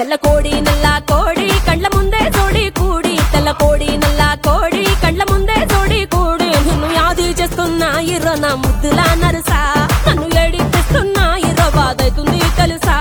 తెల్ల కోడి నల్ల కోడి కండ్ల ముందే జోడి కూడి తెల్ల కోడి నల్ల కోడి కండ్ల ముందే జోడి కూడి నిన్ను యాది చేస్తున్నా ఇర్రో నా ముద్దులా నరుసా నన్ను ఏడిపిస్తున్నా ఇర్రో బాధైతుంది తెలుసా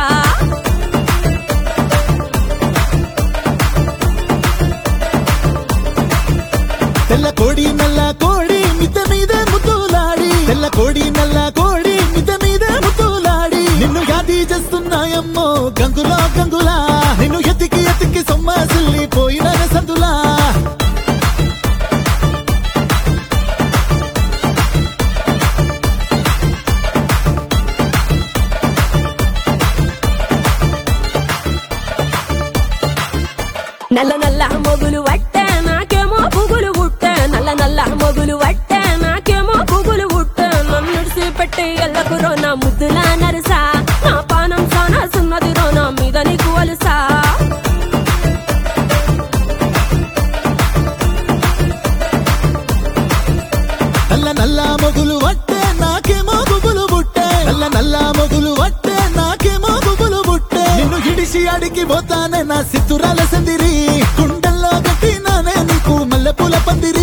తెల్ల కోడి నల్ల కోడి మిద్దె మీద ముద్దులాడి తెల్ల కోడి నల్ల కోడి మిద్దె మీద ముద్దులాడి నిన్ను యాది చేస్తున్నాయమ్మో గంగులా గంగులా నిన్ను ఎతికి ఎతికి సొమ్మసిల్లి పోయిన సందులా నల్ల నల్ల మొగులు వట్ట నాకేమో పుగులు పుట్ట నల్ల నల్ల మొగులు వట్ట నాకేమో పుగులు పుట్ట నన్ను పెట్టి ఎల్లకు రోనా ముద్దులా నరసా నా పానం సానా సున్నది రోనా మీద నీకు వలుసా నల్ల నల్ల మొగులు వట్టే నాకేమో గుబులు బుట్టే నల్ల నల్ల మొగులు వట్టే నాకేమో గుబులు బుట్టే నిన్ను హిడిసి అడిగి పోతానే నా సిత్తురాల సందిరి గుండెల్లో కట్టినానే నీకు మల్లెపూల పందిరి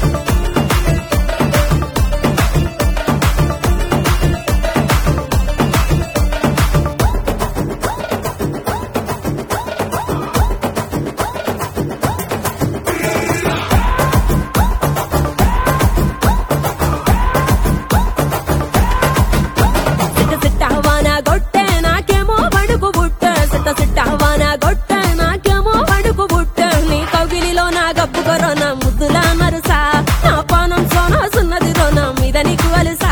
సిట్ట సిట్ట వాన గొట్టె నాకేమో వడుకు బుట్ట సిట్ట సిట్ట వాన గొట్టె నాకేమో వడుకు బుట్ట నీ కౌగిలిలో నా గబ్బు కరోనా ముద్దులా నరుసా నా పానం సోనా సున్నది రోనా మీద నీకు వలుసా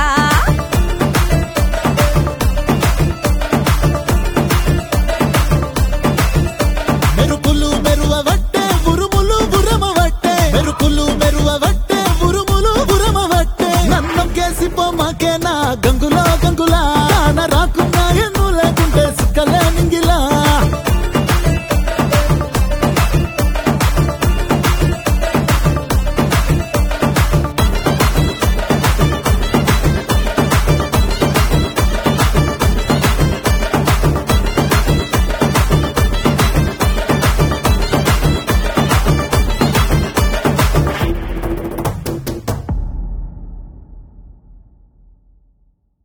మెరుపులు మెరువ వట్టే ఉరుములు ఉరమ వట్టే మెరుపులు మెరువ వట్టే ఉరుములు ఉరమ వట్టే నన్నం కేసి పొమ్మకే నా గంగులో